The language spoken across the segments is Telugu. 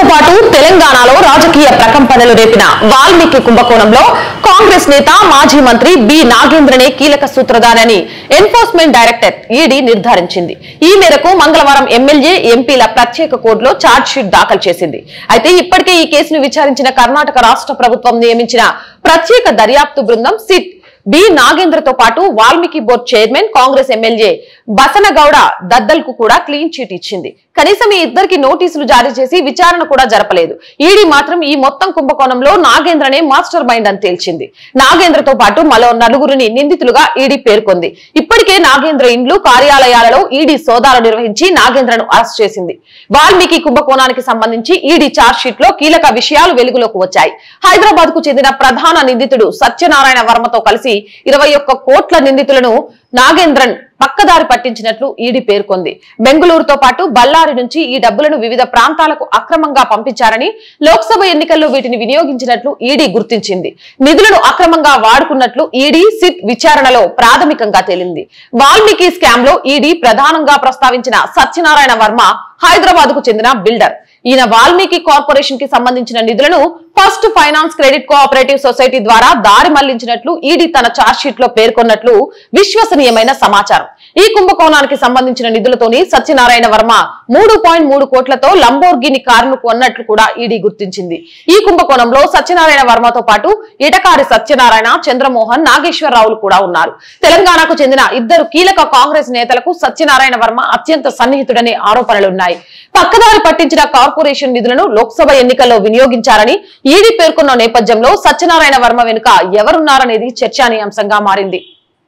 పాటు తెలంగాణలో రాజకీయ ప్రకంపనలు రేపిన వాల్మీకి కుంభకోణంలో కాంగ్రెస్ నేత మాజీ మంత్రి బి నాగేంద్రనే కీలక సూత్రధారని ఎన్ఫోర్స్మెంట్ డైరెక్టర్ ఈడీ నిర్ధారించింది ఈ మేరకు మంగళవారం ఎమ్మెల్యే ఎంపీల ప్రత్యేక కోర్టులో ఛార్జ్ షీట్ దాఖలు చేసింది అయితే ఇప్పటికే ఈ కేసును విచారించిన కర్ణాటక రాష్ట్ర ప్రభుత్వం నియమించిన ప్రత్యేక దర్యాప్తు బృందం సిట్ బి నాగేంద్రతో పాటు Valmiki board chairman Congress MLA Basanagouda Daddal కు కూడా క్లీన్ చిట్ ఇచ్చింది కనీసం ఈ ఇద్దరికి నోటీసులు జారీ చేసి విచారణ కూడా జరపలేదు ఈడీ మాత్రం ఈ మొత్తం కుంభకోణంలో నాగేంద్రనే మాస్టర్ మైండ్ అని తేల్చింది నాగేంద్రతో పాటు మరో నలుగురిని నిందితులుగా ఈడీ పేర్కొంది ఇప్పటికే నాగేంద్ర ఇండ్లు కార్యాలయాలలో ఈడీ సోదాలు నిర్వహించి నాగేంద్రను అరెస్ట్ చేసింది వాల్మీకి కుంభకోణానికి సంబంధించి ఈడీ ఛార్జ్ షీట్ లో కీలక విషయాలు వెలుగులోకి వచ్చాయి హైదరాబాద్ కు చెందిన ప్రధాన నిందితుడు సత్యనారాయణ వర్మతో కలిసి ఇరవై ఒక్క కోట్ల నిందితులను నాగేంద్రన్ పక్కదారి పట్టించినట్లు ఈడీ పేర్కొంది బెంగళూరుతో పాటు బళ్ళారి నుంచి ఈ డబ్బులను వివిధ ప్రాంతాలకు అక్రమంగా పంపించారని లోక్సభ ఎన్నికల్లో వీటిని వినియోగించినట్లు ఈడీ గుర్తించింది నిధులను అక్రమంగా వాడుకున్నట్లు ఈడీ సిట్ విచారణలో ప్రాథమికంగా తేలింది వాల్మీకి స్కామ్ లో ఈడీ ప్రధానంగా ప్రస్తావించిన సత్యనారాయణ వర్మ హైదరాబాద్ కు చెందిన బిల్డర్ ఈయన వాల్మీకి కార్పొరేషన్ కి సంబంధించిన నిధులను first finance credit cooperative society ద్వారా దారి మళ్లించినట్లు ఈడీ తన ఛార్జ్ షీట్ లో పేర్కొన్నట్లు విశ్వసనీయమైన సమాచారం ఈ కుంభకోణానికి సంబంధించిన నిధులతోని సత్యనారాయణ వర్మ మూడు పాయింట్ మూడు కోట్లతో లంబోర్గిని కారును కొన్నట్లు కూడా ఈడీ గుర్తించింది ఈ కుంభకోణంలో సత్యనారాయణ వర్మతో పాటు ఇటకారి సత్యనారాయణ చంద్రమోహన్ నాగేశ్వరరావులు కూడా ఉన్నారు తెలంగాణకు చెందిన ఇద్దరు కీలక కాంగ్రెస్ నేతలకు సత్యనారాయణ వర్మ అత్యంత సన్నిహితుడనే ఆరోపణలున్నాయి పక్కదారి పట్టించిన కార్పొరేషన్ నిధులను లోక్సభ ఎన్నికల్లో వినియోగించారని ఈడీ పేర్కొన్న నేపథ్యంలో సత్యనారాయణ వర్మ వెనుక ఎవరున్నారనేది చర్చానీయాంశంగా మారింది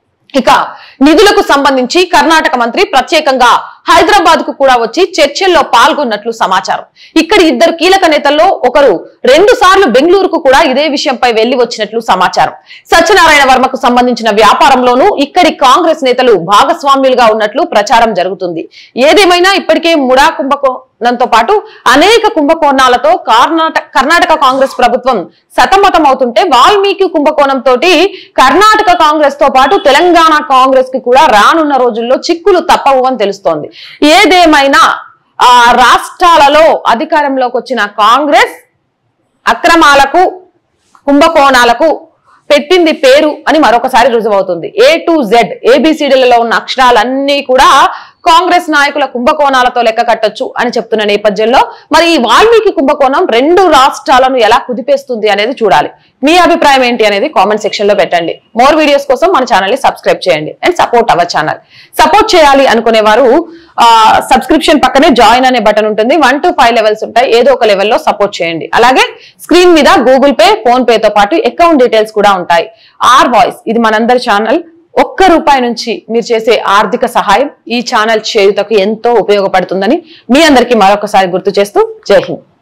ఇక నిధులకు సంబంధించి కర్ణాటక మంత్రి ప్రత్యేకంగా హైదరాబాద్ కు కూడా వచ్చి చర్చల్లో పాల్గొన్నట్లు సమాచారం ఇక్కడి ఇద్దరు కీలక నేతల్లో ఒకరు రెండు సార్లు బెంగళూరుకు కూడా ఇదే విషయంపై వెళ్లి వచ్చినట్లు సమాచారం సత్యనారాయణ వర్మకు సంబంధించిన వ్యాపారంలోనూ ఇక్కడి కాంగ్రెస్ నేతలు భాగస్వామ్యులుగా ఉన్నట్లు ప్రచారం జరుగుతుంది ఏదేమైనా ఇప్పటికే ముడా కుంభకోణంతో పాటు అనేక కుంభకోణాలతో కర్ణాటక కర్ణాటక కాంగ్రెస్ ప్రభుత్వం సతమతం అవుతుంటే వాల్మీకి కుంభకోణం తోటి కర్ణాటక కాంగ్రెస్ తో పాటు తెలంగాణ కాంగ్రెస్ కి కూడా రానున్న రోజుల్లో చిక్కులు తప్పవు అని తెలుస్తోంది ఏదేమైనా ఆ రాష్ట్రాలలో అధికారంలోకి వచ్చిన కాంగ్రెస్ అక్రమాలకు కుంభకోణాలకు పెట్టింది పేరు అని మరొకసారి రుజువవుతుంది ఏ టు జెడ్ ఏబిసిడీలలో ఉన్న అక్షరాలన్నీ కూడా కాంగ్రెస్ నాయకుల కుంభకోణాలతో లెక్క కట్టొచ్చు అని చెప్తున్న నేపథ్యంలో మరి ఈ వాల్మీకి కుంభకోణం రెండు రాష్ట్రాలను ఎలా కుదిపేస్తుంది అనేది చూడాలి మీ అభిప్రాయం ఏంటి అనేది కామెంట్ సెక్షన్ లో పెట్టండి మోర్ వీడియోస్ కోసం మన ఛానల్ ని సబ్స్క్రైబ్ చేయండి and support our channel support చేయాలి అనుకునే వారు సబ్స్క్రిప్షన్ పక్కనే జాయిన్ అనే బటన్ ఉంటుంది వన్ టు ఫైవ్ లెవెల్స్ ఉంటాయి ఏదో ఒక లెవెల్లో సపోర్ట్ చేయండి అలాగే స్క్రీన్ మీద గూగుల్ పే ఫోన్ పే తో పాటు అకౌంట్ డీటెయిల్స్ కూడా ఉంటాయి ఆర్ వాయిస్ ఇది మనందరి ఛానల్ ఒక్క రూపాయి నుంచి మీరు చేసే ఆర్థిక సహాయం ఈ ఛానల్ చేయుటకు ఎంతో ఉపయోగపడుతుందని మీ అందరికీ మరొకసారి గుర్తు చేస్తూ జై హింద్